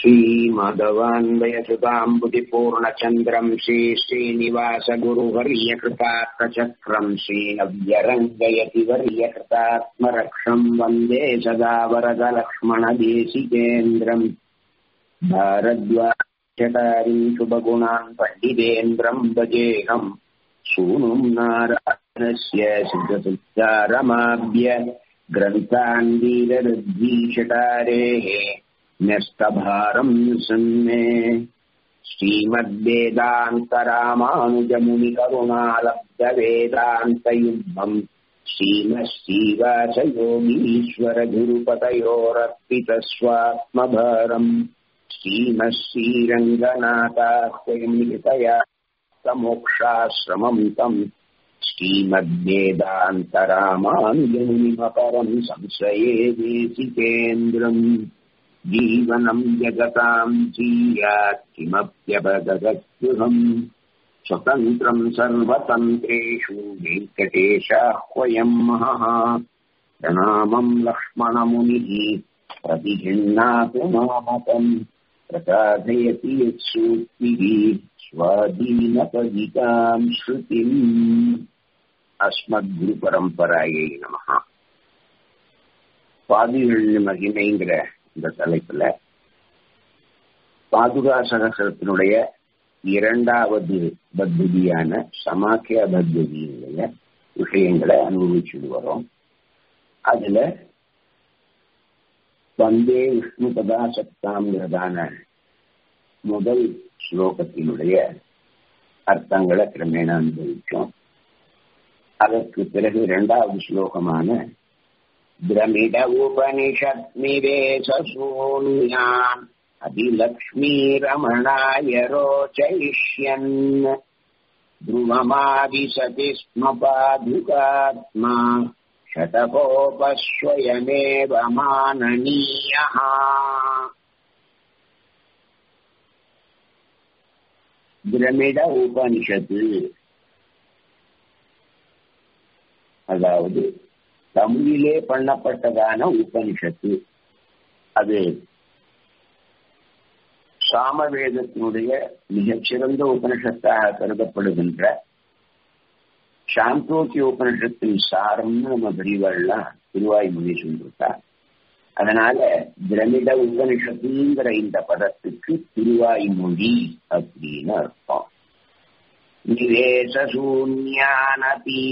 श्रीमाधवान्वयसुताम्बुतिपूर्णचन्द्रम् श्रीश्रीनिवासगुरुवर्यकृतार्थचक्रम् श्रीनव्यरङ्गयति वर्यकृतात्मरक्षम् वन्दे सदा वरदलक्ष्मणदेशिकेन्द्रम् भारद्वाचटारिम् शुभगुणान् पण्डितेन्द्रम् भजेहम् सूनुम् नारायणस्य सिद्धसुच्चारमाभ्य ग्रन्थान् वीररुद्धीषटारेः न्यस्तभारम् सन्मे श्रीमद्वेदान्तरामानुजमुनिकरुणालब्धवेदान्तयुग्मम् श्रीमश्रीवासयोगीश्वरगुरुपतयोरर्पितस्वात्मभारम् श्रीमः श्रीरङ्गनाथास्वयमितया समोक्षाश्रमम् तम् श्रीमद्वेदान्तरामानुजमुनिमपरम् संशये देशिकेन्द्रम् जीवनम् जगताम् जीयात् किमप्यपगतत्युहम् स्वतन्त्रम् सर्वतन्त्रेषु वेङ्कटेशाह्वयम् महः प्रणामम् लक्ष्मणमुनिः प्रतिहिन्नातु मामकम् प्रसादयति यत्सूक्तिः स्वाधीनपदिताम् श्रुतिम् அஸ்மத்குருபரம்பராயை நமஹ பாதிகள் மகிமைங்கிற இந்த தலைப்புல பாதுகா சகசரத்தினுடைய இரண்டாவது பத்ததியான சமாக்கிய பத்ததியினுடைய விஷயங்களை அனுபவிச்சுட்டு வரோம் அதுல வந்தே விஷ்ணு பதாசக்தாங்கிறதான முதல் ஸ்லோகத்தினுடைய அர்த்தங்களை கிரமேண அனுபவிச்சோம் அதற்கு பிறகு இரண்டாவது ஸ்லோகமான திரமிட உபனிஷத் நிவேசூன்யான் அதிலக்ஷ்மீரமணாய ரோச்சயிஷ்யன் ध्रुवमादिशति स्म पादुकात्मा शतकोपस्वयमेव माननीयः திரமிட உபனிஷத்து அதாவது தமிழிலே பண்ணப்பட்டதான உபனிஷத்து அது சாமவேதத்தினுடைய மிகச்சிறந்த உபனிஷத்தாக கருதப்படுகின்ற சாந்தோக்கிய உபனிஷத்தின் சாரம்னு நம்ம பெரியவாள்லாம் திருவாய்மொழி சொல்லிருக்கார் அதனால திரமிட உபனிஷத்துங்கிற இந்த பதத்துக்கு திருவாய்மொழி அப்படின்னு அர்த்தம் நிவேச சூன்யானபி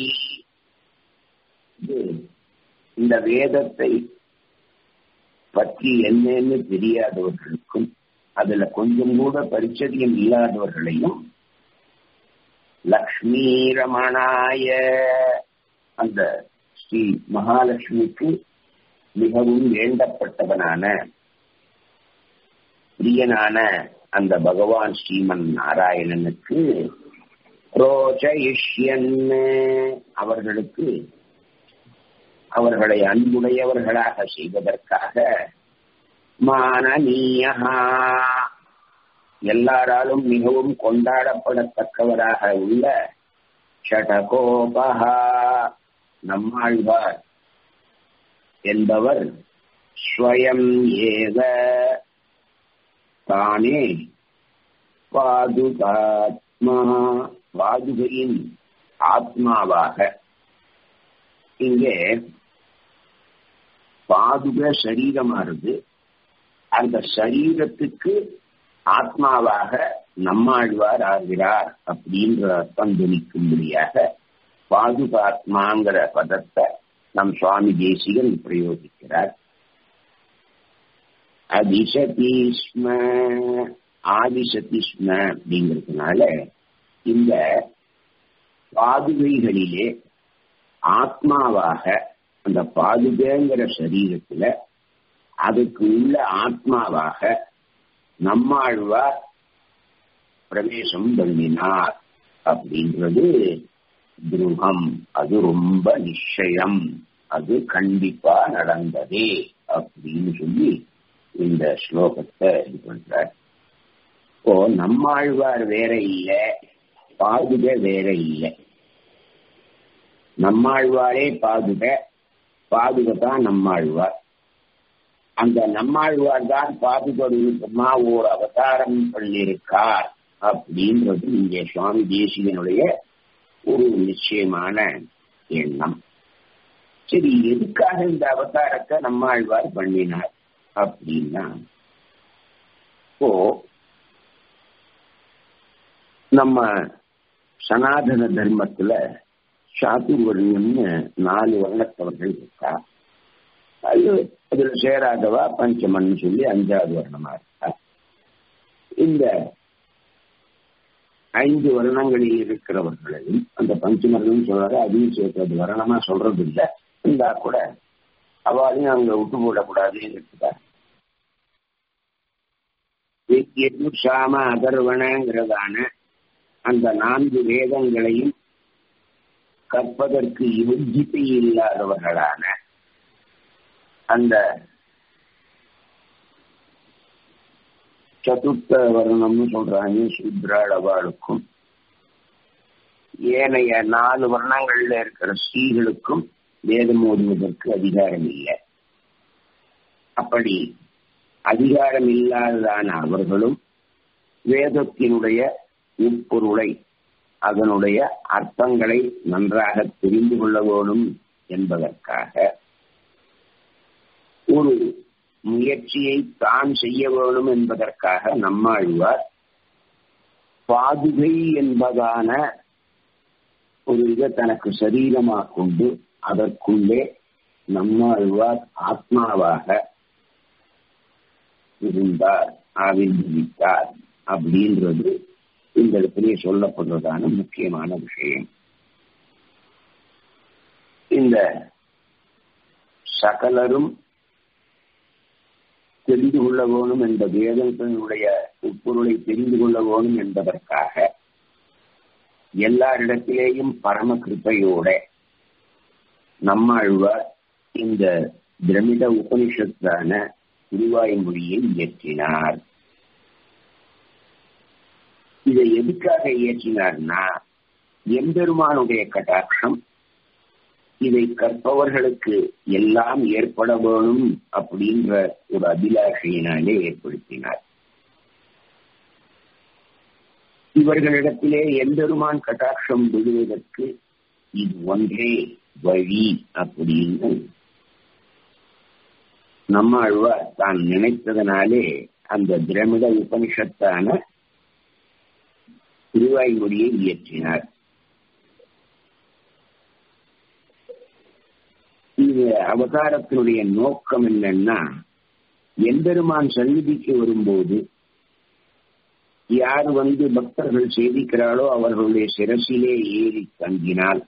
இந்த வேதத்தை பற்றி என்னன்னு தெரியாதவர்களுக்கும் அதுல கொஞ்சம் கூட பரிச்சரியம் இல்லாதவர்களையும் லக்ஷ்மி ரமணாய அந்த ஸ்ரீ மகாலட்சுமிக்கு மிகவும் வேண்டப்பட்டவனான பிரியனான அந்த பகவான் ஸ்ரீமன் நாராயணனுக்கு ரோச்சயிஷ்யன் அவர்களுக்கு அவர்களை அன்புடையவர்களாக செய்வதற்காக மானனீயஹா எல்லாராலும் மிகவும் கொண்டாடப்படத்தக்கவராக உள்ள ஷடகோபஹா நம்மாழ்வார் என்பவர் ஸ்வயம் ஏவ தானே பாதுகாத்மா பாதுகையின் ஆத்மாவாக இங்கே பாதுக சரீரமானது அந்த சரீரத்துக்கு ஆத்மாவாக நம்மாழ்வார் ஆகிறார் அப்படின்ற அர்த்தம் துணிக்கும்படியாக பாதுகாத்மாங்கிற பதத்தை நம் சுவாமி தேசிகன் பிரயோகிக்கிறார் அதிசதீஸ்ம ஆதிசதிஸ்ம அப்படிங்கிறதுனால இந்த பாதுகைகளிலே ஆத்மாவாக அந்த பாதுகைங்கிற சரீரத்துல அதுக்கு உள்ள ஆத்மாவாக நம்மாழ்வார் பிரவேசம் பண்ணினார் அப்படின்றது துருகம் அது ரொம்ப நிச்சயம் அது கண்டிப்பா நடந்ததே அப்படின்னு சொல்லி இந்த ஸ்லோகத்தை இது பண்றார் இப்போ நம்மாழ்வார் வேற இல்லை பாதுக வேற இல்லை நம்மாழ்வாரே பாதுக பாதுக தான் நம்மாழ்வார் அந்த நம்மாழ்வார் தான் பாதுகாப்புமா ஓர் அவதாரம் பண்ணியிருக்கார் அப்படின்றது இங்கே சுவாமி தேசிகனுடைய ஒரு நிச்சயமான எண்ணம் சரி எதுக்காக இந்த அவதாரத்தை நம்மாழ்வார் பண்ணினார் அப்படின்னா இப்போ நம்ம சனாதன தர்மத்துல சாத்துர்வர்ணியம்னு நாலு வர்ணத்தவர்கள் இருக்கா அது அதுல சேராதவா பஞ்சமன் சொல்லி அஞ்சாவது வர்ணமா இருக்கா இந்த ஐந்து வருணங்களில் இருக்கிறவர்களையும் அந்த பஞ்சமர்கள் சொல்றாரு அதையும் சேர்க்கிறது வர்ணமா சொல்றது இல்லை இருந்தா கூட அவளையும் அங்க விட்டு போடக்கூடாதுன்னு இருக்குதா சாம அதர்வனங்கிறதான அந்த நான்கு வேதங்களையும் கற்பதற்கு யோகிப்பை இல்லாதவர்களான அந்த சதுர்த்த வர்ணம்னு சொல்றாங்க சுத்ராள் அவளுக்கும் ஏனைய நாலு வர்ணங்கள்ல இருக்கிற ஸ்ரீகளுக்கும் வேதம் ஓதுவதற்கு அதிகாரம் இல்லை அப்படி அதிகாரம் இல்லாததான அவர்களும் வேதத்தினுடைய உட்பொருளை அதனுடைய அர்த்தங்களை நன்றாக தெரிந்து கொள்ள வேணும் என்பதற்காக ஒரு முயற்சியை தான் செய்ய வேணும் என்பதற்காக நம்மாழ்வார் பாதுகை என்பதான ஒரு இதை தனக்கு சரீரமாக கொண்டு அதற்குள்ளே நம்மாழ்வார் ஆத்மாவாக இருந்தார் ஆவிர்வதித்தார் அப்படின்றது இந்த இடத்திலே சொல்லப்படுவதான முக்கியமான விஷயம் இந்த சகலரும் தெரிந்து கொள்ள வேணும் என்ற வேதங்களுடைய உட்பொருளை தெரிந்து கொள்ள வேணும் என்பதற்காக எல்லாரிடத்திலேயும் பரம கிருப்பையோட நம்மாழ்வார் இந்த திரமிட உபனிஷத்தான திருவாய்மொழியை இயற்றினார் இதை எதுக்காக இயற்றினார்னா எம்பெருமானுடைய கட்டாட்சம் இதை கற்பவர்களுக்கு எல்லாம் ஏற்பட வேணும் அப்படின்ற ஒரு அபிலாஷையினாலே ஏற்படுத்தினார் இவர்களிடத்திலே எம்பெருமான் கட்டாட்சம் விடுவதற்கு இது ஒன்றே வழி அப்படின்னு நம்ம அழ்வார் தான் நினைத்ததனாலே அந்த திரமிட உபனிஷத்தான திருவாய்மொழியை இயற்றினார் இந்த அவதாரத்தினுடைய நோக்கம் என்னன்னா எம்பெருமான் சந்நிதிக்கு வரும்போது யார் வந்து பக்தர்கள் சேவிக்கிறாளோ அவர்களுடைய சிரசிலே ஏறி தங்கினால்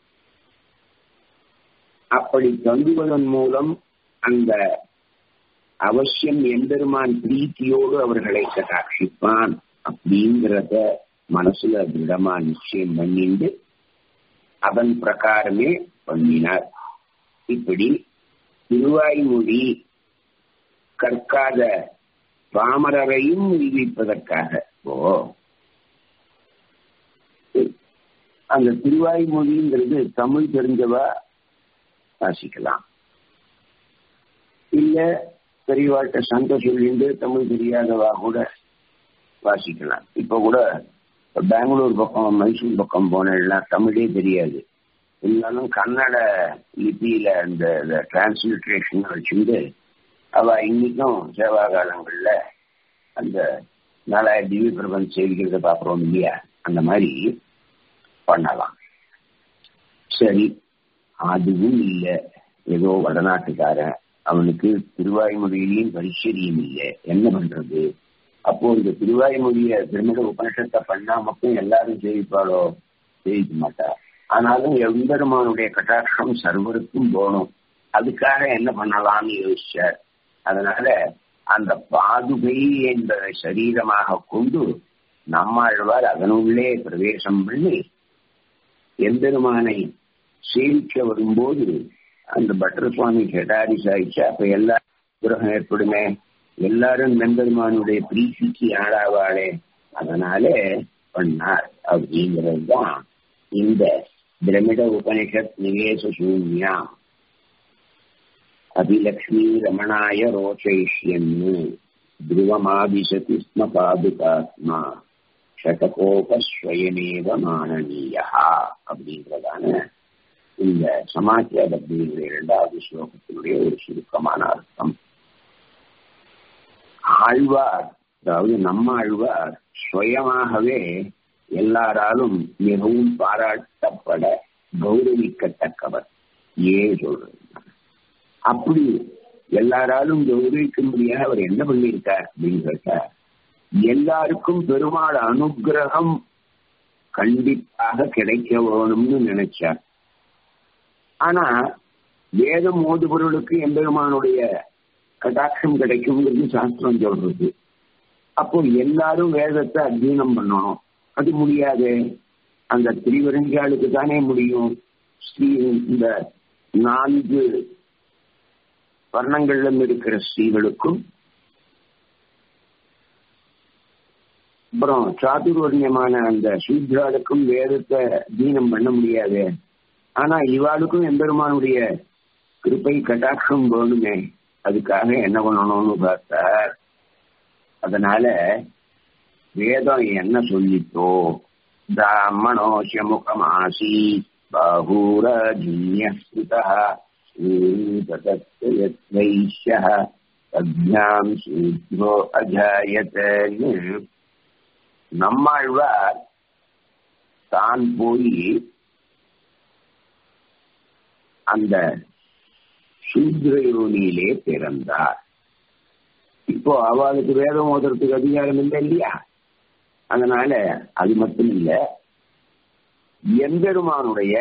அப்படி தங்குவதன் மூலம் அந்த அவசியம் எம்பெருமான் பிரீத்தியோடு அவர்களை கட்டாட்சிப்பான் அப்படிங்கிறத மனசுல திடமா நிச்சயம் பண்ணிண்டு அதன் பிரகாரமே பண்ணினார் இப்படி திருவாய்மொழி கற்காத பாமரரையும் விடுவிப்பதற்காக ஓ அந்த திருவாய்மொழிங்கிறது தமிழ் தெரிஞ்சவா வாசிக்கலாம் இல்ல பெரியவாட்ட சண்டை சொல்லிட்டு தமிழ் தெரியாதவா கூட வாசிக்கலாம் இப்ப கூட பெங்களூர் பக்கம் மைசூர் பக்கம் போனா தமிழே தெரியாது இருந்தாலும் கன்னட லிபியில அந்த டிரான்ஸ்லிட்ரேஷன் வச்சுட்டு அவ இன்னைக்கும் சேவா காலங்கள்ல அந்த நாலாயிரம் திவ்ய பிரபஞ்சம் செய்திக்கிறத பாக்குறோம் இல்லையா அந்த மாதிரி பண்ணலாம் சரி அதுவும் இல்லை ஏதோ வடநாட்டுக்காரன் அவனுக்கு திருவாய்மொழியிலையும் பரிசரியும் இல்லை என்ன பண்றது அப்போ இந்த திருவாய்மொழிய திருமண உபனிஷத்தை பண்ணா மட்டும் எல்லாரும் சேவிப்பாளோ சேவிக்க மாட்டா ஆனாலும் எம்பெருமானுடைய கட்டாட்சம் சர்வருக்கும் போகணும் அதுக்காக என்ன பண்ணலாம்னு யோசிச்சார் அதனால அந்த பாதுகை என்பதை சரீரமாக கொண்டு நம்மாழ்வார் அதனுள்ளே பிரவேசம் பண்ணி எம்பெருமானை சேவிக்க வரும்போது அந்த பட்டர் சுவாமி கெடாரி சாயிச்சா அப்ப எல்லா கிரகம் ஏற்படுமே எல்லாரும் நம்பெருமானுடைய பிரீத்திக்கு ஆளாவாளே அதனாலே பண்ணார் அப்படிங்கிறது தான் இந்த திரமிட உபனிஷத் நிவேச சூன்யாம் அபிலக்ஷ்மி ரமணாய ரோஷயிஷ்யன்னு துருவமாதிசதி ஸ்ம பாதுகாத்மா ஷடகோபஸ்வயமேவ மானனீயா அப்படின்றதான இந்த சமாச்சார பக்தியினுடைய இரண்டாவது ஸ்லோகத்தினுடைய ஒரு சுருக்கமான அர்த்தம் ஆழ்வார் அதாவது நம்ம ஆழ்வார் சுயமாகவே எல்லாராலும் மிகவும் பாராட்டப்பட கௌரவிக்கத்தக்கவர் ஏன் சொல்றது அப்படி எல்லாராலும் கௌரவிக்கும்படியாக அவர் என்ன பண்ணியிருக்கார் அப்படின்னு கேட்டா எல்லாருக்கும் பெருமாள் அனுகிரகம் கண்டிப்பாக கிடைக்க வேணும்னு நினைச்சார் ஆனா வேதம் ஓதுபவர்களுக்கு எம்பெருமானுடைய கடாட்சம் கிடைக்கும்ங்கிறது சாஸ்திரம் சொல்றது அப்போ எல்லாரும் வேதத்தை அத்தியனம் பண்ணணும் அது முடியாது அந்த திரிவரஞ்சாளுக்கு தானே முடியும் ஸ்ரீ இந்த நான்கு வர்ணங்களிலும் இருக்கிற ஸ்ரீகளுக்கும் அப்புறம் சாதுர்வர்ணியமான அந்த சூத்ராளுக்கும் வேதத்தை தீனம் பண்ண முடியாது ஆனா இவாளுக்கும் எம்பெருமானுடைய கிருப்பை கட்டாட்சம் வேணுமே அதுக்காக என்ன பண்ணணும்னு பார்த்தார் அதனால வேதம் என்ன சொல்லித்தோ பிராமணோஷமுகமாசி பாகூரஜின்யஸ்ருதா தத்யாம் சூத்ரோ அஜாயத்தன்னு நம்மாழ்வார் தான் போய் அந்த சூத்ரயோனியிலே பிறந்தார் இப்போ அவளுக்கு வேதம் ஓதுறதுக்கு அதிகாரம் இல்லை இல்லையா அதனால அது மட்டும் இல்ல எம்பெருமானுடைய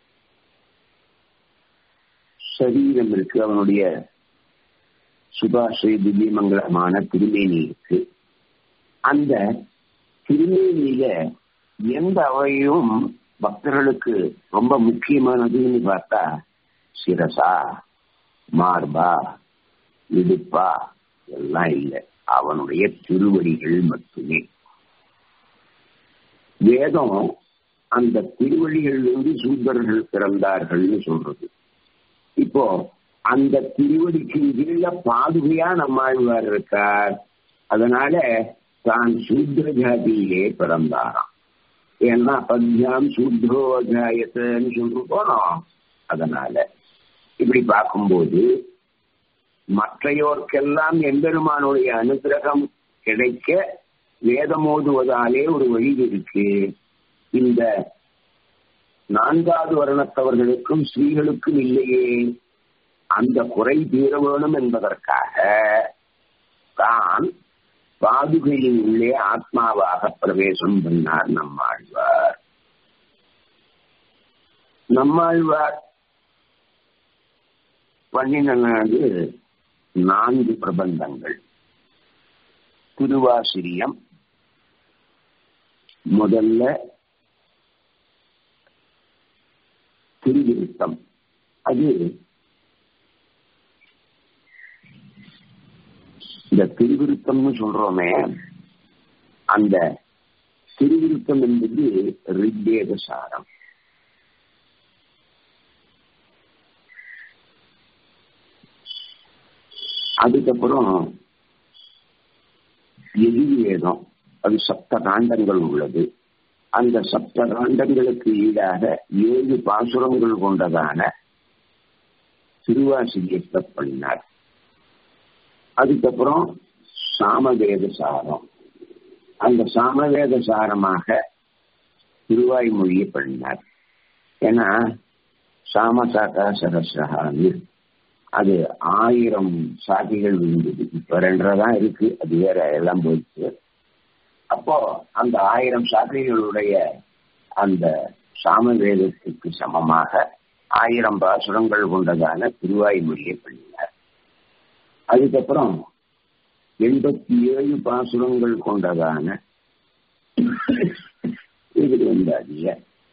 சரீரம் இருக்கு அவனுடைய சுபாஸ்ரீ திவ்யமங்கலமான திருமேனி இருக்கு அந்த திருமேனியில எந்த அவையும் பக்தர்களுக்கு ரொம்ப முக்கியமானதுன்னு பார்த்தா சிரசா மார்பா இடுப்பா எல்லாம் இல்லை அவனுடைய திருவடிகள் மட்டுமே வேதம் அந்த திருவடிகளிலிருந்து சூதர்கள் பிறந்தார்கள்னு சொல்றது இப்போ அந்த திருவடிக்கு கீழே பாதுகையா நம்மாழ்வார் இருக்கார் அதனால தான் சூத்ர ஜாதியிலே பிறந்தாராம் ஏன்னா பத்யாம் சூத்ரோ அஜாயத்தன்னு சொல்லி போனோம் அதனால இப்படி பார்க்கும்போது மற்றையோர்க்கெல்லாம் எம்பெருமானுடைய அனுகிரகம் கிடைக்க வேதம் ஓதுவதாலே ஒரு வழி இருக்கு இந்த நான்காவது வருணத்தவர்களுக்கும் ஸ்ரீகளுக்கும் இல்லையே அந்த குறை தீர வேணும் என்பதற்காக தான் பாதுகையின் உள்ளே ஆத்மாவாக பிரவேசம் பண்ணார் நம்மாழ்வார் நம்மாழ்வார் பண்ணினது நான்கு பிரபந்தங்கள் திருவாசிரியம் முதல்ல திருவிருத்தம் அது இந்த திருவிருத்தம்னு சொல்றோமே அந்த திருவிருத்தம் என்பது ரிக்வேத சாரம் அதுக்கப்புறம் எதிர்வேதம் அது சப்த காண்டங்கள் உள்ளது அந்த சப்த காண்டங்களுக்கு ஈடாக ஏழு பாசுரங்கள் கொண்டதான திருவாசிரியத்தை பண்ணினார் அதுக்கப்புறம் சாமவேத சாரம் அந்த சாமவேத சாரமாக திருவாய்மொழியை பண்ணினார் ஏன்னா சாமசாக்கா சரஸ்ரகான்னு அது ஆயிரம் சாதிகள் விழுந்தது இப்ப ரெண்டரை தான் இருக்கு அது வேற எல்லாம் போயிடுச்சு அப்போ அந்த ஆயிரம் சாதிகளுடைய அந்த சாமவேதத்துக்கு சமமாக ஆயிரம் பாசுரங்கள் கொண்டதான திருவாய்மொழியை பண்ணினார் அதுக்கப்புறம் எண்பத்தி ஏழு பாசுரங்கள் கொண்டதான இது வந்தாதிய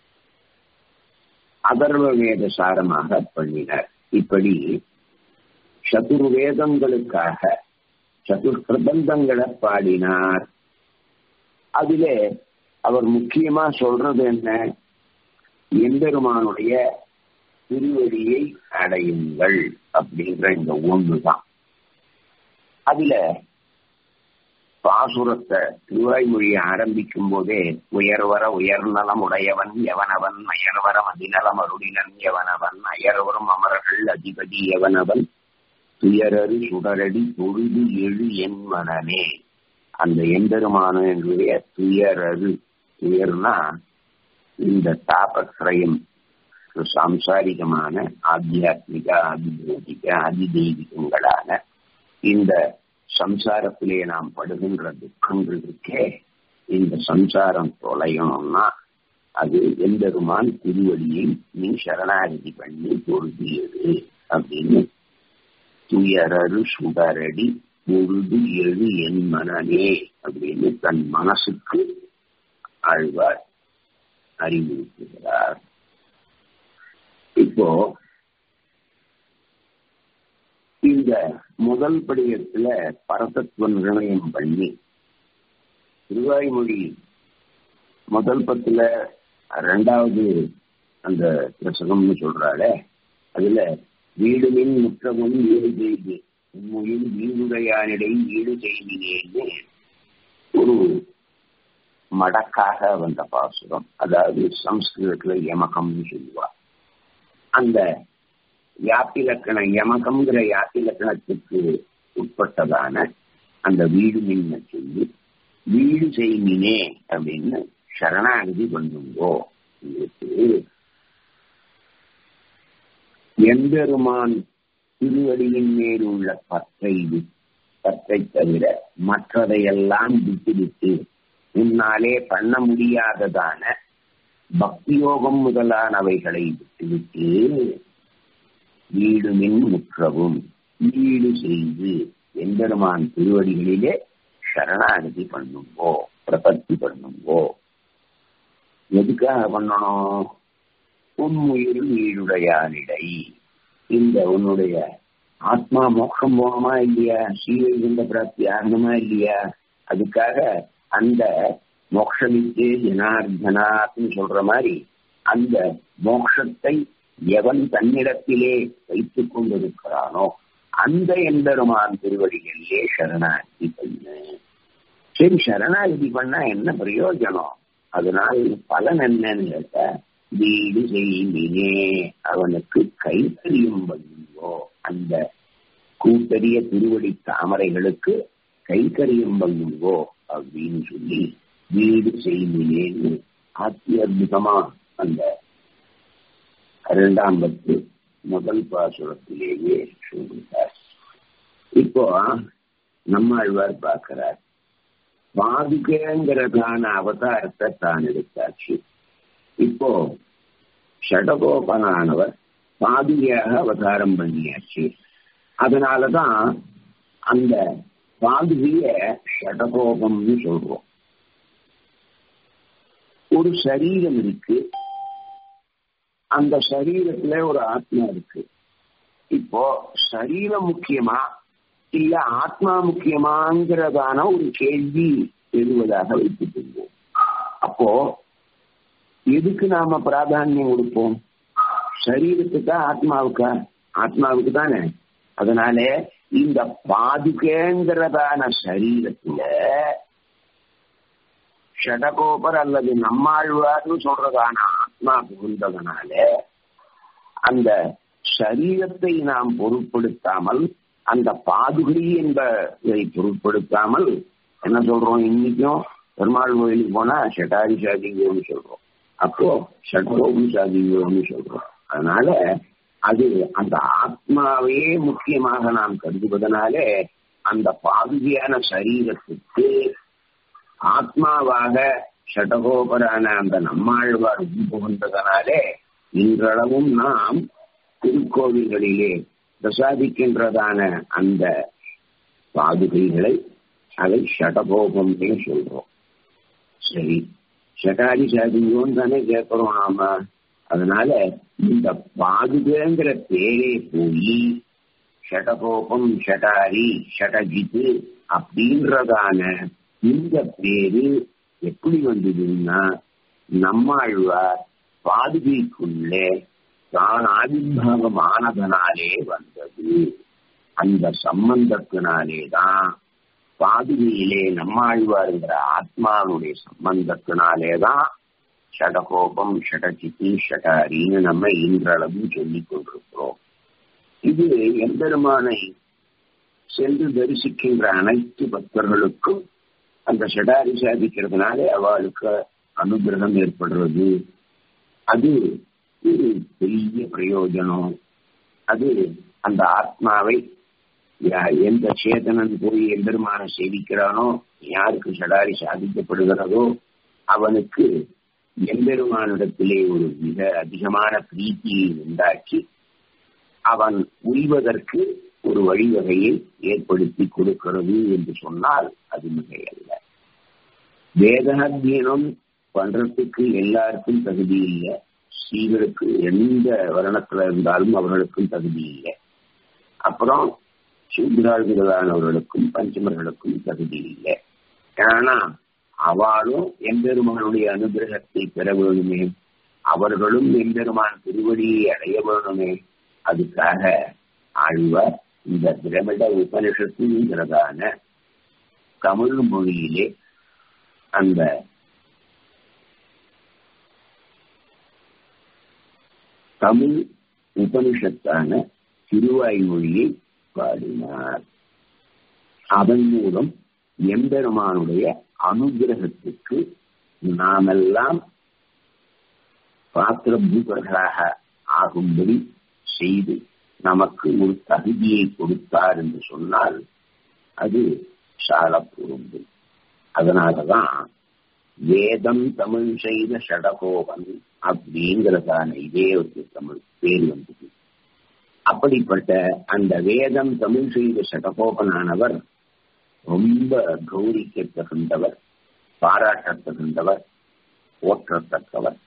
அதர்வ வேத சாரமாக பண்ணினார் இப்படி சதுர்வேதங்களுக்காக சதுர் பிரபந்தங்களை பாடினார் அதிலே அவர் முக்கியமா சொல்றது என்ன எம்பெருமானுடைய திருவடியை அடையுங்கள் அப்படின்ற இந்த ஒண்ணுதான் அதுல பாசுரத்தை திருவாய்மொழியை ஆரம்பிக்கும் போதே உயர்வர உயர்நலம் உடையவன் எவனவன் அயர்வர மதிநலம் அருளினன் எவனவன் அயர்வரும் அமரர்கள் அதிபதி எவனவன் துயரரு சுடரடி பொழுது எழு என் மனமே அந்த எம்பெருமான என்னுடைய துயரரு துயர்னா இந்த தாபத்ரயம் சாம்சாரிகமான ஆத்தியாத்மிக ஆதிபௌதிக அதிதெய்வீகங்களான இந்த சம்சாரத்திலே நாம் படுகின்ற துக்கங்கள் இருக்கே இந்த சம்சாரம் தொலையணும்னா அது எம்பெருமான் திருவடியை நீ சரணாகதி பண்ணி பொருந்தியது அப்படின்னு துயரரு சுடரடி பொழுது எழு என் மனமே அப்படின்னு தன் மனசுக்கு ஆழ்வார் அறிவுறுத்துகிறார் இப்போ இந்த முதல் படியத்துல பரதத்துவ நிர்ணயம் பண்ணி திருவாய்மொழி முதல் பத்துல ரெண்டாவது அந்த பிரசகம்னு சொல்றாளே அதுல வீடுமின் முற்றமும் ஈடு செய்து உண்மையில் வீடுடையானிடை ஈடு செய்தினேன்னு ஒரு மடக்காக வந்த பாசுரம் அதாவது சம்ஸ்கிருதத்துல யமகம்னு சொல்லுவா அந்த யாப்பிலக்கண யமகம்ங்கிற யாப்பிலக்கணத்துக்கு உட்பட்டதான அந்த வீடு மின்ன சொல்லி வீடு செய்மினே அப்படின்னு சரணாகதி பண்ணுங்கோ எம்பெருமான் திருவடியின் மேல் உள்ள பற்றை பற்றை தவிர மற்றதையெல்லாம் விட்டுவிட்டு உன்னாலே பண்ண முடியாததான பக்தியோகம் முதலானவைகளை விட்டுவிட்டு வீடுமின் முற்றவும் ஈடு செய்து எம்பெருமான் திருவடிகளிலே சரணாகதி பண்ணுங்கோ பிரபத்தி பண்ணுங்கோ எதுக்காக பண்ணணும் உன்னுயிர் வீடுடையானிடை இந்த உன்னுடைய ஆத்மா மோட்சம் போகணுமா இல்லையா ஸ்ரீவைகுண்ட பிராப்தி ஆகணுமா இல்லையா அதுக்காக அந்த மோக்ஷமிக்கே ஜனார்தனாத்னு சொல்ற மாதிரி அந்த மோக்ஷத்தை எவன் தன்னிடத்திலே வைத்துக் கொண்டிருக்கிறானோ அந்த எம்பெருமான் திருவடிகளிலே சரணாகதி பண்ணு சரி சரணாகதி பண்ணா என்ன பிரயோஜனம் அதனால் பலன் என்னன்னு கேட்ட வீடு செய்தினே அவனுக்கு கைத்தறியும் பண்ணுங்கோ அந்த கூட்டறிய திருவடி தாமரைகளுக்கு கைக்கரியம் பண்ணுங்கோ அப்படின்னு சொல்லி வீடு செய்தினேன்னு அத்தியுதமா அந்த இரண்டாம் பத்து முதல் பாசுரத்திலேயே சொல்லிட்டார் இப்போ நம்மாழ்வார் பார்க்கிறார் பாதுகைங்கிறதான அவதாரத்தை தான் எடுத்தாச்சு இப்போ ஷடகோபனானவர் பாதுகையாக அவதாரம் பண்ணியாச்சு அதனாலதான் அந்த பாதுகைய ஷடகோபம்னு சொல்றோம் ஒரு சரீரம் இருக்கு அந்த சரீரத்துல ஒரு ஆத்மா இருக்கு இப்போ சரீரம் முக்கியமா இல்ல ஆத்மா முக்கியமாங்கிறதான ஒரு கேள்வி எழுவதாக வைத்துக் கொள்வோம் அப்போ எதுக்கு நாம பிராதானியம் கொடுப்போம் சரீரத்துக்கா ஆத்மாவுக்கா ஆத்மாவுக்கு தானே அதனால இந்த பாதுகேங்கிறதான சரீரத்துல ஷடகோபர் அல்லது நம்மாழ்வார்னு சொல்றதான ஆத்மா புகுந்ததனால அந்த சரீரத்தை நாம் பொருட்படுத்தாமல் அந்த பாதுகை என்பதை பொருட்படுத்தாமல் என்ன சொல்றோம் இன்னைக்கும் பெருமாள் கோயிலுக்கு போனா ஷட்டாரி சாதிங்கோன்னு சொல்றோம் அப்போ ஷட்டோகம் சாதிங்கோன்னு சொல்றோம் அதனால அது அந்த ஆத்மாவே முக்கியமாக நாம் கருதுவதனாலே அந்த பாதுகையான சரீரத்துக்கு ஆத்மாவாக ஷடகோபரான அந்த நம்மாழ்வார் புகுந்ததனாலே இன்றளவும் நாம் திருக்கோவில்களிலே பிரசாதிக்கின்றதான அந்த பாதுகைகளை அதை ஷடகோபம்னே சொல்றோம் சரி ஷட்டாரி சாதிங்கோன்னு தானே கேட்கிறோம் நாம அதனால இந்த பாதுகைங்கிற பேரே போய் ஷடகோபம் ஷடாரி ஷடஜித்து அப்படின்றதான இந்த பேரு எப்படி வந்ததுன்னா நம்மாழ்வார் பாதுகைக்குள்ளே தான் ஆவிர்வாகமானதனாலே வந்தது அந்த சம்பந்தத்தினாலே தான் பாதுகையிலே நம்மாழ்வாருங்கிற ஆத்மாவுடைய சம்பந்தத்தினாலே தான் ஷடகோபம் ஷடச்சித்தி ஷடாரின்னு நம்ம இன்றளவும் சொல்லிக் கொண்டிருக்கிறோம் இது எம்பெருமானை சென்று தரிசிக்கின்ற அனைத்து பக்தர்களுக்கும் அந்த ஷடாரி சாதிக்கிறதுனாலே அவளுக்கு அனுகிரகம் ஏற்படுறது அது ஒரு பெரிய பிரயோஜனம் அது அந்த ஆத்மாவை எந்த சேதனன் போய் எம்பெருமான சேவிக்கிறானோ யாருக்கு ஷடாரி சாதிக்கப்படுகிறதோ அவனுக்கு எம்பெருமானிடத்திலே ஒரு மிக அதிகமான பிரீத்தியை உண்டாக்கி அவன் உய்வதற்கு ஒரு வழிவகையை ஏற்படுத்தி கொடுக்கிறது என்று சொன்னால் அது மிகையல்ல வேதாத்தியனம் பண்றதுக்கு எல்லாருக்கும் தகுதி இல்லை ஸ்ரீகளுக்கு எந்த வருணத்துல இருந்தாலும் அவர்களுக்கும் தகுதி இல்லை அப்புறம் சூத்ராள்கிறதானவர்களுக்கும் பஞ்சமர்களுக்கும் தகுதி இல்லை ஏன்னா அவளும் எம்பெருமானுடைய அனுகிரகத்தை பெற வேணுமே அவர்களும் எம்பெருமான் திருவடியை அடைய வேணுமே அதுக்காக ஆழ்வார் இந்த திரமிட உபனிஷத்துங்கிறதான தமிழ் மொழியிலே அந்த தமிழ் உபனிஷத்தான திருவாய்மொழியை பாடினார் அதன் மூலம் எம்பெருமானுடைய அனுகிரகத்துக்கு நாமெல்லாம் பாத்திரபூதர்களாக ஆகும்படி செய்து நமக்கு ஒரு தகுதியை கொடுத்தார் என்று சொன்னால் அது சால பொருந்தும் அதனாலதான் வேதம் தமிழ் செய்த ஷடகோபன் அப்படிங்கிறதான இதே ஒரு தமிழ் பேர் வந்தது அப்படிப்பட்ட அந்த வேதம் தமிழ் செய்த ஷடகோபனானவர் ரொம்ப கௌரிக்க தகுந்தவர் பாராட்ட தகுந்தவர் போற்றத்தக்கவர்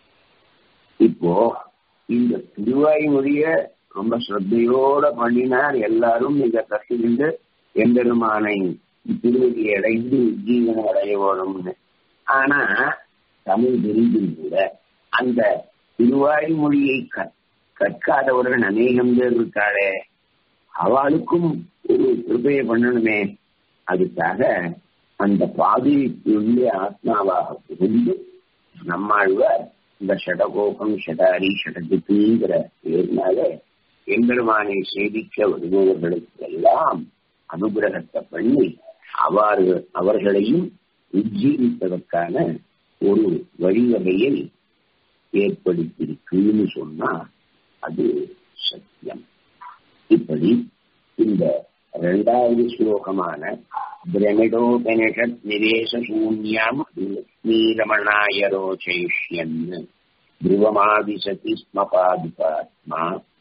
இப்போ இந்த திருவாய்மொழிய ரொம்ப ஸ்ரத்தையோட பண்ணினார் எல்லாரும் இதை கசிந்து எம்பெருமானை திருவடி அடைந்து ஜீவனை அடைய வேணும்னு ஆனா தமிழ் தெரிந்தும் கூட அந்த திருவாய்மொழியை கற்காதவர்கள் அநேகம் பேர் இருக்காளே அவளுக்கும் ஒரு கிருபையை பண்ணணுமே அதுக்காக அந்த பாதியுள்ளே ஆத்மாவாக புகுந்து நம்மாழ்வார் இந்த ஷடகோபம் ஷடாரி ஷடஜித்துங்கிற பேர்னால எம்பெருமானை சேவிக்க வருபவர்களுக்கு எல்லாம் அனுகிரகத்தை பண்ணி அவ்வாறு அவர்களையும் உஜ்ஜீவிப்பதற்கான ஒரு வழிவகையை ஏற்படுத்தியிருக்குன்னு சொன்னா அது சத்தியம் இப்படி இந்த இரண்டாவது ஸ்லோகமான பிரமிடோபனிஷத் நிவேச சூன்யம் லக்ஷ்மீரமணாய ரோச்சயிஷ்யன் த்ருவமாதிசதி ஸ்ம பாதுகாத்மா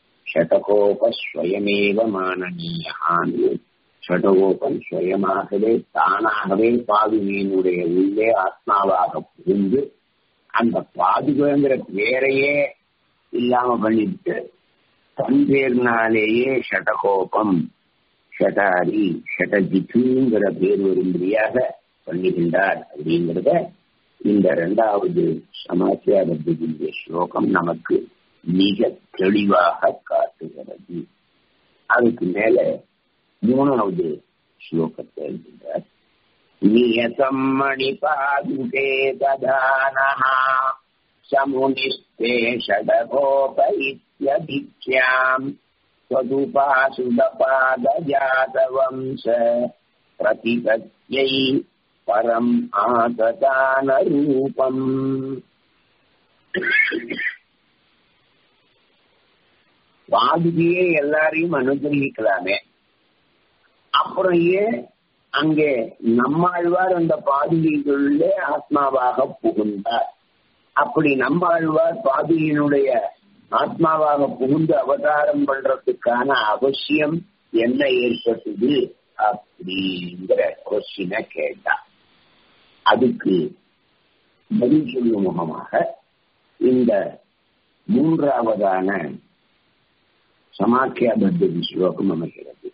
ஷடகோபஸ்வயமேவ மானனீயான்னு ஷடகோபன் சுயமாகவே தானாகவே பாதுகையினுடைய உள்ளே ஆத்மாவாக புரிந்து அந்த பாதுகைங்கிற பேரையே இல்லாம பண்ணிட்டு தன் பேர்னாலேயே ஷடகோபம் ஷடாரி ஷடஜித்துங்கிற பேர் வரும்படியாக பண்ணுகின்றார் அப்படிங்கிறத இந்த இரண்டாவது சமாச்சாரத்தினுடைய ஸ்லோகம் நமக்கு மிக தெளிவாக காட்டுகிறது அதுக்கு மேல மூணாவது ஸ்லோகத்தை எழுதுகிறார் நியதம் மணிபாதுகே ததானஹ சமுனிஸ்தே ஷடகோப இத்யதிக்யாம் त्वदुपासुदपादजातवंश प्रतिपत्यै परम् आततानरूपम् பாதுகையே எல்லாரையும் அனுகிரகிக்கலாமே அப்புறம் ஏன் அங்கே நம்மாழ்வார் அந்த பாதுகைகளுள்ளே ஆத்மாவாக புகுந்தார் அப்படி நம்மாழ்வார் பாதுகையினுடைய ஆத்மாவாக புகுந்து அவதாரம் பண்றதுக்கான அவசியம் என்ன ஏற்பட்டது அப்படிங்கிற கொஸ்டினை கேட்டா அதுக்கு பதில் சொல்லும் முகமாக இந்த மூன்றாவதான சமாக்கியாபத்த ஸ்லோகம் அமைகிறது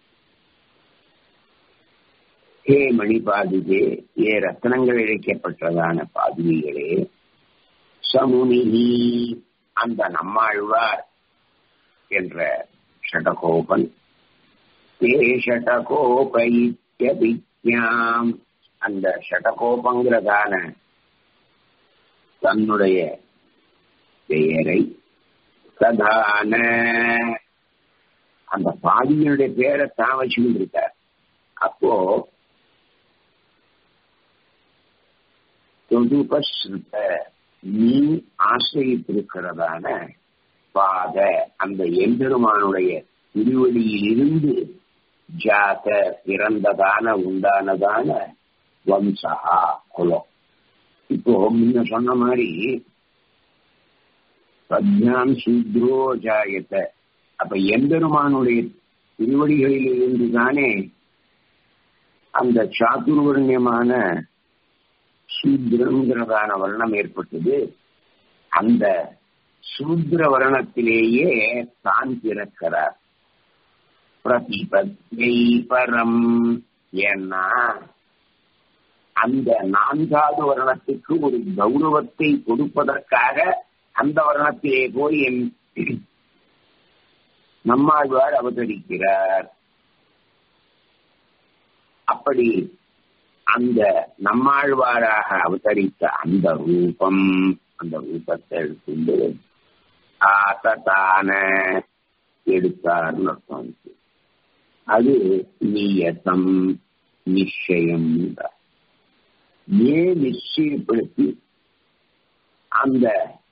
ஹே மணி பாதுகே ஏ ரத்னங்கள் இழைக்கப்பட்டதான பாதுகைகளே சமுனிகி அந்த நம்மாழ்வார் என்ற ஷடகோபன் தே ஷடகோபைத்யபிஜாம் அந்த ஷடகோபங்கிறதான தன்னுடைய பெயரை பிரதான அந்த பாதியினுடைய பேரை தான் வச்சுக்கிட்டு இருக்கார் அப்போ தொதுபஸ்ருத நீ ஆசிரியத்திருக்கிறதான பாத அந்த எம்பெருமானுடைய திருவடியிலிருந்து ஜாத பிறந்ததான உண்டானதான வம்சா குலம் இப்போ முன்ன சொன்ன மாதிரி பத்யாம் சூத்ரோ ஜாயத்த அப்ப எம்பெருமானுடைய திருவடிகளிலிருந்து தானே அந்த சாத்துர்வர்ணியமான சூத்ரங்கிறதான வர்ணம் ஏற்பட்டது அந்த சூத்ர வர்ணத்திலேயே தான் பிறக்கிறார் பிரதிபத்யை பரம் ஏன்னா அந்த நான்காவது வர்ணத்துக்கு ஒரு கௌரவத்தை கொடுப்பதற்காக அந்த வர்ணத்திலே போய் என் நம்மாழ்வார் அவதரிக்கிறார் அப்படி அந்த நம்மாழ்வாராக அவதரித்த அந்த ரூபம் அந்த ரூபத்தை எடுத்துண்டு ஆசதான எடுத்தார்னு அர்த்தம் அது நியதம் நிச்சயம் ஏன் நிச்சயப்படுத்தி அந்த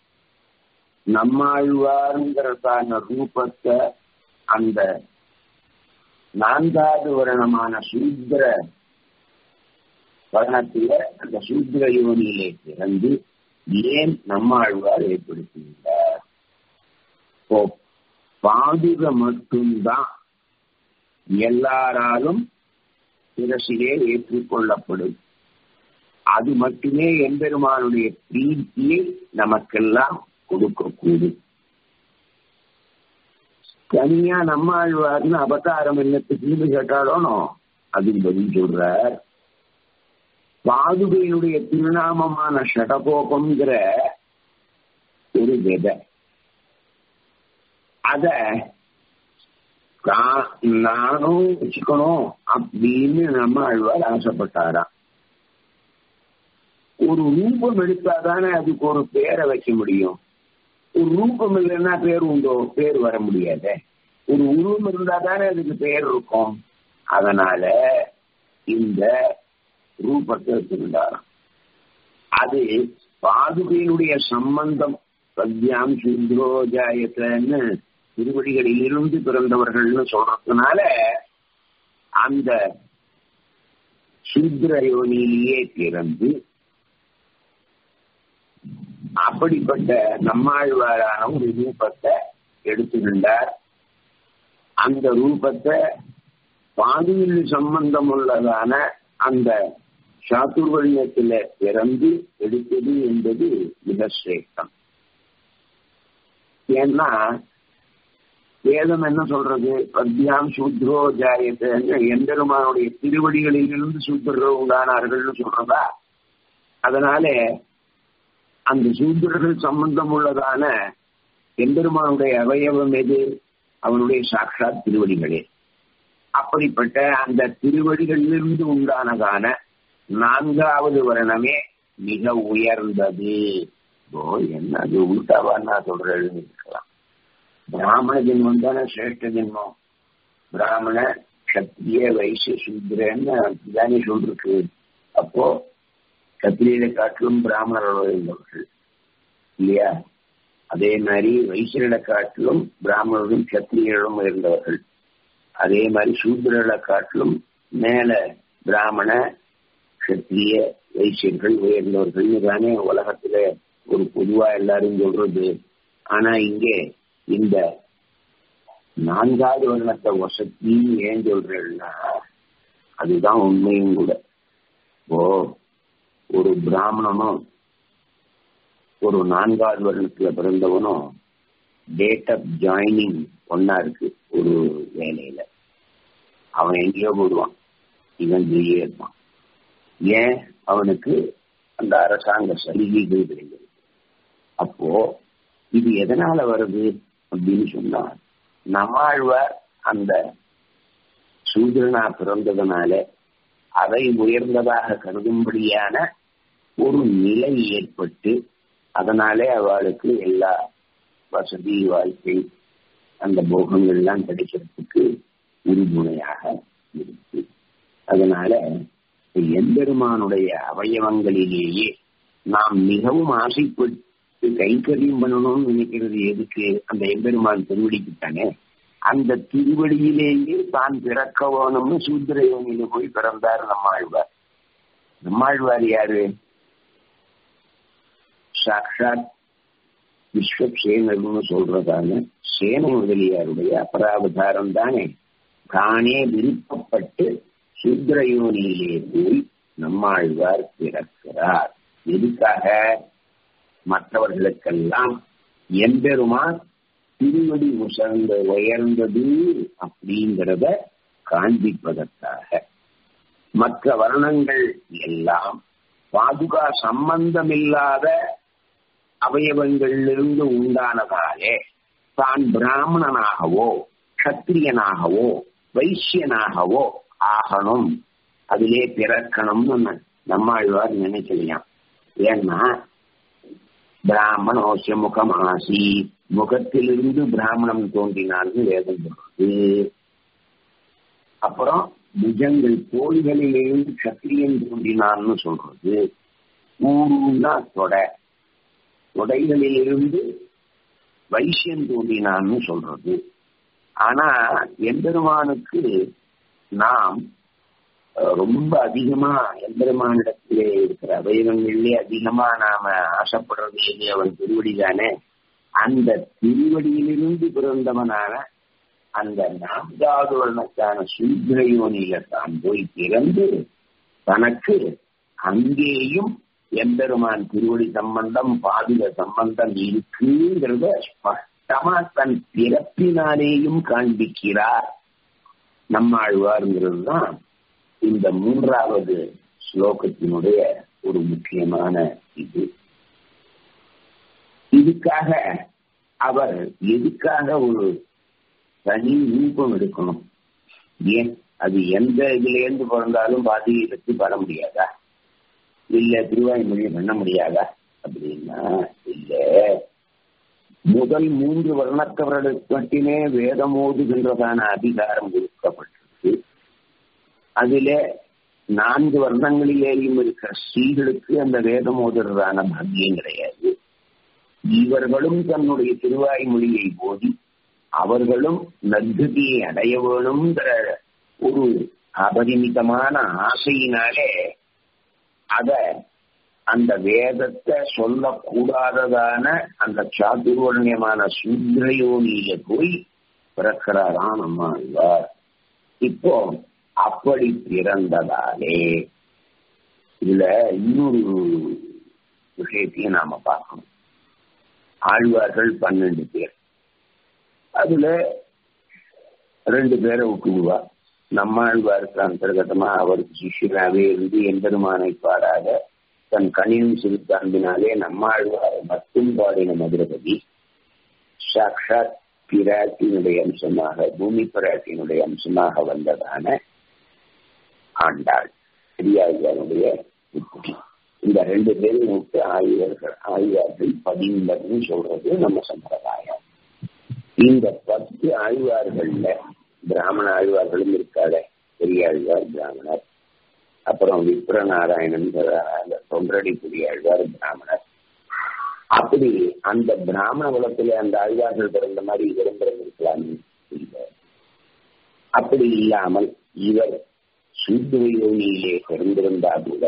நம்மாழ்வாருங்கிறதான ரூபத்தை அந்த நான்காவது வருணமான சூத்திர வர்ணத்தில அந்த சூத்திர யோனியிலே பிறந்து ஏன் நம்மாழ்வார் ஏற்படுத்தியுள்ளார் இப்போ பாதுக மட்டும்தான் எல்லாராலும் சிரசிலே ஏற்றுக்கொள்ளப்படும் அது மட்டுமே எம்பெருமானுடைய பிரீத்தியை நமக்கெல்லாம் கொடுக்கக்கூடும் தனியா நம்மாழ்வார்னு அவதாரம் என்னத்துக்கு கேட்டாலும் அதுக்கு பதில் சொல்றார் பாதுகையினுடைய திருநாமமான ஷடகோபம்ங்கிற ஒரு விதை அத நானும் வச்சுக்கணும் அப்படின்னு நம்ம ஆழ்வார் ஆசைப்பட்டாராம் ஒரு ரூபம் எடுத்தாதானே அதுக்கு ஒரு பேரை வைக்க முடியும் ஒரு ரூபம் இல்லைன்னா பேர் உண்டோ பேர் வர முடியாத ஒரு உருவம் இருந்தா தானே அதுக்கு பேர் இருக்கும் அதனால இந்த ரூபத்தை வச்சிருந்தாராம் அது பாதுகையினுடைய சம்பந்தம் சத்யாம் சுத்ரோஜாயத்தன்னு திருவடிகளில் இருந்து பிறந்தவர்கள்னு சொல்றதுனால அந்த சூத்ர யோனியிலேயே பிறந்து அப்படிப்பட்ட நம்மாழ்வாரான ஒரு ரூபத்தை எடுத்துக்கின்றார் அந்த ரூபத்தை பாதுவில் சம்பந்தம் உள்ளதான அந்த சாத்துர்வண்யத்தில பிறந்து எடுத்தது என்பது மிக சிரேஷ்டம் ஏன்னா வேதம் என்ன சொல்றது பத்யாம் சூத்ரோ ஜாயத்தை எம்பெருமானுடைய திருவடிகளிலிருந்து சூத்திரர்கள் உண்டானார்கள்னு சொல்றதா அதனால அந்த சூத்திரர்கள் சம்பந்தம் உள்ளதான எம்பெருமானுடைய அவயவம் எது அவனுடைய சாட்சாத் திருவடிகளே அப்படிப்பட்ட அந்த திருவடிகளிலிருந்து உண்டானதான நான்காவது வருணமே மிக உயர்ந்தது ஓ என்ன அது உள்டாவா நான் சொல்றேன்னு இருக்கலாம் பிராமண ஜென்மம் தானே சிரேஷ்ட ஜென்மம் பிராமண கத்திரிய வைசிய சூத்திரன்னு தானே சொல்லிருக்கு அப்போ கத்திரியை காட்டிலும் பிராமணரோட இருந்தவர்கள் இல்லையா அதே மாதிரி வைசியர்களை காட்டிலும் பிராமணர்களும் கத்திரியர்களும் இருந்தவர்கள் அதே மாதிரி சூத்திரர்களை காட்டிலும் மேல பிராமண கத்திரிய வைசியர்கள் உயர்ந்தவர்கள் தானே உலகத்துல ஒரு பொதுவா எல்லாரும் சொல்றது ஆனா இங்கே இந்த நான்காவது வருணத்தை வசத்தின்னு ஏன் சொல்றேன்னா அதுதான் உண்மையும் கூட ஓ ஒரு பிராமணனும் ஒரு நான்காவது வருடத்துல பிறந்தவனும் டேட் ஆஃப் ஜாயினிங் ஒன்னா இருக்கு ஒரு வேலையில அவன் எங்கேயோ போடுவான் இவன் வெளியே இருப்பான் ஏன் அவனுக்கு அந்த அரசாங்க சலுகைகள் கிடைக்கிறது அப்போ இது எதனால வருது அப்படின்னு சொன்னா நம்மாழ்வார் அந்த சூதரனா பிறந்ததுனால அதை உயர்ந்ததாக கருதும்படியான ஒரு நிலை ஏற்பட்டு அதனாலே அவளுக்கு எல்லா வசதி வாழ்க்கை அந்த போகங்கள்லாம் கிடைக்கிறதுக்கு உறுதுணையாக இருக்கு அதனால எம்பெருமானுடைய அவயவங்களிலேயே நாம் மிகவும் ஆசைப்பட்டு கைங்கரியம் பண்ணணும்னு நினைக்கிறது எதுக்கு அந்த எம்பெருமான் திருவடிக்கு தானே அந்த திருவடியிலேயே தான் பிறக்க வேணும்னு சூத்திரயோனியில போய் பிறந்தார் நம்மாழ்வார் நம்மாழ்வார் யாரு சாட்சாத் விஸ்வக்சேனர்னு சொல்றதான சேனை முதலியாருடைய அபராவதாரம் தானே தானே விருப்பப்பட்டு சூத்ரயோனியிலே போய் நம்மாழ்வார் பிறக்கிறார் எதுக்காக மற்றவர்களுக்கெல்லாம் எம்பெருமான் திருவடி உசர்ந்த உயர்ந்தது அப்படிங்கிறத காண்பிப்பதற்காக மற்ற வர்ணங்கள் எல்லாம் பாதுகா சம்பந்தமில்லாத அவயவங்களிலிருந்து உண்டானதாலே தான் பிராமணனாகவோ கத்திரியனாகவோ வைசியனாகவோ ஆகணும் அதிலே பிறக்கணும்னு நம்மாழ்வார் நினைக்கலையாம் ஏன்னா பிராமணோசிய முகம் ஆசி முகத்திலிருந்து பிராமணம் தோன்றினான்னு வேதம் சொல்றது அப்புறம் புஜங்கள் தோள்களிலிருந்து சத்திரியன் தோன்றினான்னு சொல்றது ஊருன்னா தொடை தொடைகளிலிருந்து வைசியன் தோன்றினான்னு சொல்றது ஆனா எம்பெருமானுக்கு நாம் ரொம்ப அதிகமா எம்பெருமானிடத்திலே இருக்கிற அவயவங்களிலே அதிகமா நாம ஆசைப்படுறது எது அவன் திருவடி தானே அந்த திருவடியிலிருந்து பிறந்தவனான அந்த நான்காவது வருணத்தான சூத்ரயோனியில தான் போய் பிறந்து தனக்கு அங்கேயும் எம்பெருமான் திருவடி சம்பந்தம் பாதுக சம்பந்தம் இருக்குங்கிறத ஸ்பஷ்டமா தன் பிறப்பினாலேயும் காண்பிக்கிறார் நம்மாழ்வாருங்கிறது தான் இந்த மூன்றாவது ஸ்லோகத்தினுடைய ஒரு முக்கியமான இது இதுக்காக அவர் எதுக்காக ஒரு தனி ரூபம் எடுக்கணும் ஏன் அது எந்த இதுல இருந்து பிறந்தாலும் பாதியை பற்றி பட முடியாதா இல்ல திருவாய்மொழியை பண்ண முடியாதா அப்படின்னா இல்ல முதல் மூன்று வர்ணத்தவர்களுக்கு மட்டுமே வேதம் ஓதுகின்றதான அதிகாரம் கொடுக்கப்பட்டிருக்கு அதில நான்கு வர்ணங்களிலேயும் இருக்கிற ஸ்ரீகளுக்கு அந்த வேதம் ஓதுறதான பாக்கியம் கிடையாது இவர்களும் தன்னுடைய திருவாய்மொழியை போதி அவர்களும் நற்கதியை அடைய வேணுங்கிற ஒரு அபரிமிதமான ஆசையினாலே அத அந்த வேதத்தை சொல்லக்கூடாததான அந்த சாதுர்வர்ணியமான சுத்ரயோனியில போய் பிறக்கிறாராம் நம்மாழ்வார் இப்போ அப்படி பிறந்ததாலே இதுல இன்னொரு விஷயத்தையும் நாம பார்க்கணும் ஆழ்வார்கள் பன்னெண்டு பேர் அதுல ரெண்டு பேரை விட்டுடுவா நம்மாழ்வாருக்கு அந்தர்கதமா அவருக்கு சிஷியராகவே இருந்து எம்பெருமானை பாடாத தன் கணினும் சிறுத்த அன்பினாலே நம்மாழ்வாரை மட்டும் பாடின மதுரபதி சாக்ஷாத் பிராட்டினுடைய அம்சமாக பூமி பிராட்டினுடைய அம்சமாக வந்ததான ஆண்டாள் பெரியாழ்வாருடைய புத்தி இந்த ரெண்டு பேரும் விட்டு ஆய்வர்கள் ஆய்வார்கள் பதின்பதுன்னு சொல்றது நம்ம சம்பிரதாயம் இந்த பத்து ஆழ்வார்கள்ல பிராமண ஆழ்வார்களும் இருக்காத பெரியாழ்வார் பிராமணர் அப்புறம் விப்ரநாராயணன் தொன்றடி புரியாழ்வார் பிராமணர் அப்படி அந்த பிராமண குலத்துல அந்த ஆழ்வார்கள் பிறந்த மாதிரி இவரும் பிறந்திருக்கலாம்னு இல்லை அப்படி இல்லாமல் இவர் சூத்ரயோனியிலே பிறந்திருந்தா கூட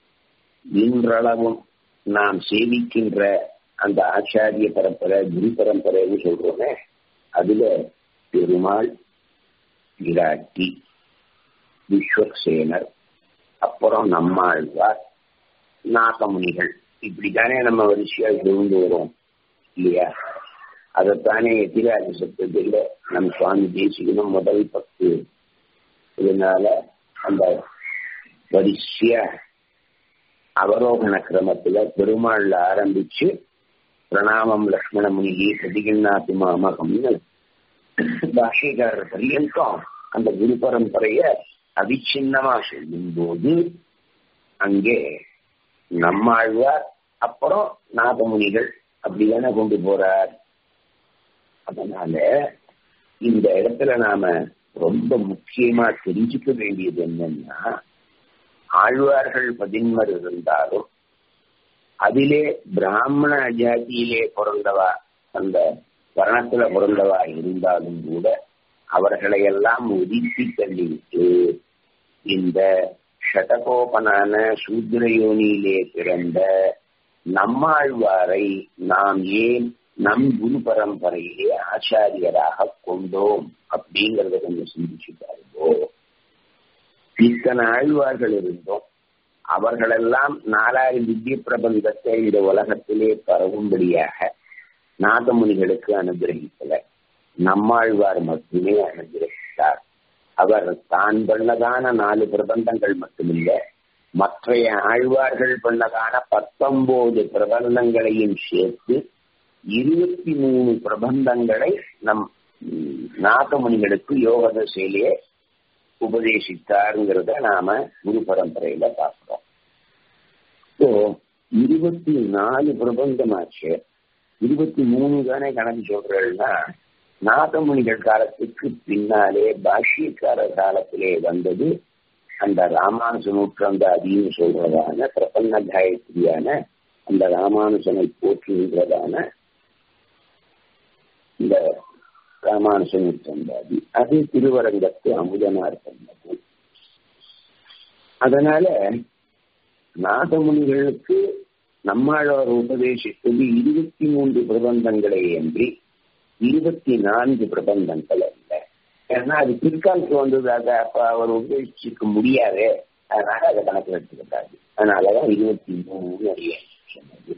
இன்றளவும் நாம் சேவிக்கின்ற அந்த ஆச்சாரிய பரம்பரை குரு பரம்பரைன்னு சொல்றோமே அதுல பெருமாள் விராட்டி விஸ்வக்சேனர் அப்புறம் நம்மாழ்வார் நாகமுனிகள் இப்படித்தானே நம்ம வரிசையா இருந்து வரோம் இல்லையா அதைத்தானே எதிராஜ சத்தத்தில் நம் சுவாமி தேசிகனும் முதல் பத்து இதனால அந்த வரிசையா அவரோகண கிரமத்துல பெருமாள்ல ஆரம்பிச்சு பிரணாமம் லக்ஷ்மண முனிகி சதிகண்ணாத்து மாமகம்னு பாஷைக்காரர் பரியந்தம் அந்த குரு பரம்பரைய அவிச்சின்னமா சொல்லும் போது அங்கே நம்மாழ்வார் அப்புறம் நாதமுனிகள் அப்படிதானே கொண்டு போறார் அதனால இந்த இடத்துல நாம ரொம்ப முக்கியமா தெரிஞ்சுக்க வேண்டியது என்னன்னா ஆழ்வார்கள் பதின்மர் இருந்தாலும் அதிலே பிராமண ஜாதியிலே பிறந்தவா அந்த வர்ணத்துல பிறந்தவா இருந்தாலும் கூட அவர்களை எல்லாம் ஒதுக்கி தள்ளிவிட்டு இந்த ஷடகோபனான சூத்ரயோனியிலே பிறந்த நம்மாழ்வாரை நாம் ஏன் நம் குரு பரம்பரையிலே ஆச்சாரியராக கொண்டோம் அப்படிங்கறத கொஞ்சம் சிந்திச்சு பாருங்கோ இத்தனை ஆழ்வார்கள் இருந்தோம் அவர்களெல்லாம் நாலாயிரம் திவ்ய பிரபந்தத்தை இந்த உலகத்திலே பரவும்படியாக நாதமுனிகளுக்கு அனுகிரகிக்கல நம்மாழ்வார் மட்டுமே அனுகிரகித்தார் அவர் தான் பண்ணதான நாலு பிரபந்தங்கள் மட்டுமில்ல மற்றைய ஆழ்வார்கள் பண்ணதான பத்தொன்பது பிரபந்தங்களையும் சேர்த்து இருபத்தி மூணு பிரபந்தங்களை நம் நாகமுனிகளுக்கு யோக தசையிலேயே உபதேசித்தாருங்கிறத நாம குரு பரம்பரையில பார்க்கிறோம் இப்போ இருபத்தி நாலு பிரபந்தமாச்சு இருபத்தி மூணு தானே கணக்கு சொல்றேன்னா நாதமுனிகள் காலத்துக்கு பின்னாலே பாஷ்யக்கார காலத்திலே வந்தது அந்த ராமானுஜ நூற்றாண்டு அதின்னு சொல்றதான பிரபன்ன காயத்ரியான அந்த ராமானுஜனை போற்றுகின்றதான இந்த ராமானுஜ நூற்றாண்டாதி அது திருவரங்கத்து அமுதனார் பண்ணது அதனால நாதமுனிகளுக்கு நம்மாழ்வார் உபதேசித்தது இருபத்தி மூன்று பிரபந்தங்களை என்று இருபத்தி நான்கு பிரபந்தங்கள் அல்ல ஏன்னா அது பிற்காலத்துக்கு வந்ததாக அப்ப அவர் உபதேசிக்க முடியாது அதனால அதை கணக்கில் எடுத்துக்கிட்டாரு அதனாலதான் இருபத்தி மூணு அறிய சொன்னது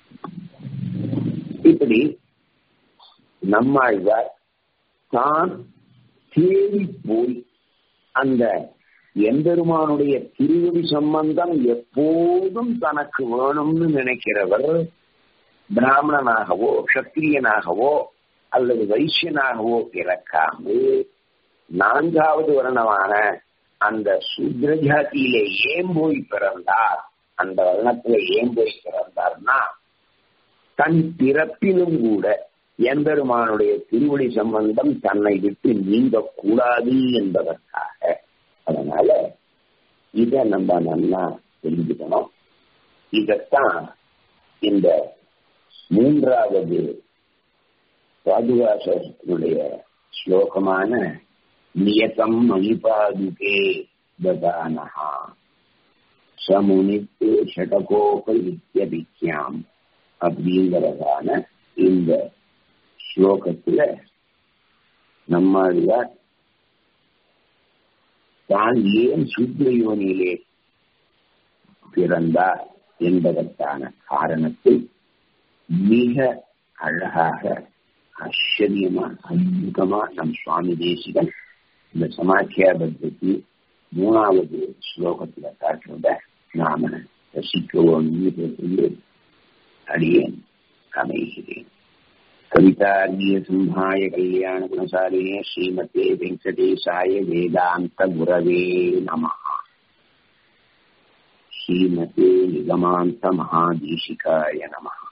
இப்படி நம்மாழ்வார் தான் தேடி போய் அந்த எம்பெருமானுடைய திருவடி சம்பந்தம் எப்போதும் தனக்கு வேணும்னு நினைக்கிறவர் பிராமணனாகவோ கத்திரியனாகவோ அல்லது வைசியனாகவோ பிறக்காமல் நான்காவது வருணமான அந்த சூத்ர ஜாதியிலே ஏன் போய் பிறந்தார் அந்த வருணத்துல ஏன் போய் பிறந்தார்னா தன் பிறப்பிலும் கூட எம்பெருமானுடைய திருவடி சம்பந்தம் தன்னை விட்டு நீங்க கூடாது என்பதற்காக அதனால இத நம்ம நல்லா தெரிஞ்சுக்கணும் இதத்தான் இந்த மூன்றாவது பாதுகாசனுடைய ஸ்லோகமான நியதம் மணிபாதுகே ததானஹா சமுனித்து ஷடகோப இத்தியபிக்யாம் அப்படிங்கிறதான இந்த ஸ்லோகத்துல நம்மாழ்வார் தான் ஏன் சூத்ரயோனியிலே பிறந்தார் என்பதற்கான காரணத்தை மிக அழகாக ஆச்சரியமா அற்புதமா நம் சுவாமி தேசிகன் இந்த சமாக்கியா பத்தி மூணாவது ஸ்லோகத்துல காட்டுறத நாம ரசிக்கவும் சொல்லி அடியேன் அமைகிறேன் கவிதார்கிய சிம்ஹாய கல்யாண குணசாலினே ஸ்ரீமதே வெங்கடேசாய வேதாந்த குரவே நம ஸ்ரீமதே நிகமாந்த மகாதீசிகாய நம